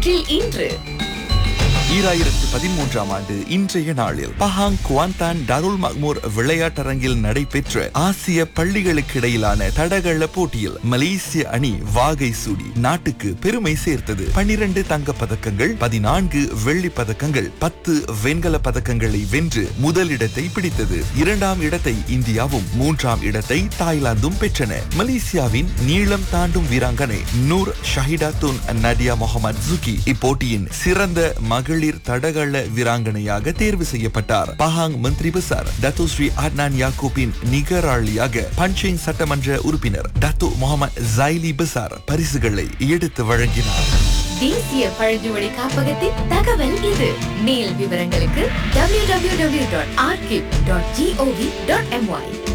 வரலாற்றில் இன்று ஈராயிரத்து பதிமூன்றாம் ஆண்டு இன்றைய நாளில் பஹாங் குவாந்தான் டருல் மக்மூர் விளையாட்டரங்கில் நடைபெற்ற ஆசிய பள்ளிகளுக்கு இடையிலான தடகள போட்டியில் மலேசிய அணி வாகை சூடி நாட்டுக்கு பெருமை சேர்த்தது பனிரெண்டு தங்க பதக்கங்கள் பதினான்கு வெள்ளி பதக்கங்கள் பத்து வெண்கல பதக்கங்களை வென்று முதலிடத்தை பிடித்தது இரண்டாம் இடத்தை இந்தியாவும் மூன்றாம் இடத்தை தாய்லாந்தும் பெற்றன மலேசியாவின் நீளம் தாண்டும் வீராங்கனை நூர் ஷஹிடாத்துன் நடியா முகமது ஜுகி இப்போட்டியின் சிறந்த மகளிர் தடகள வீராங்கனையாக தேர்வு செய்யப்பட்டார் பஹாங் மந்திரி பசார் டத்து ஸ்ரீ அட்னான் யாக்கூப்பின் நிகராளியாக பஞ்சிங் சட்டமன்ற உறுப்பினர் டத்து முகமது ஜைலி பசார் பரிசுகளை எடுத்து வழங்கினார் தேசிய பழங்குடி காப்பகத்தின் தகவல் இது மேல் விவரங்களுக்கு www.archive.gov.my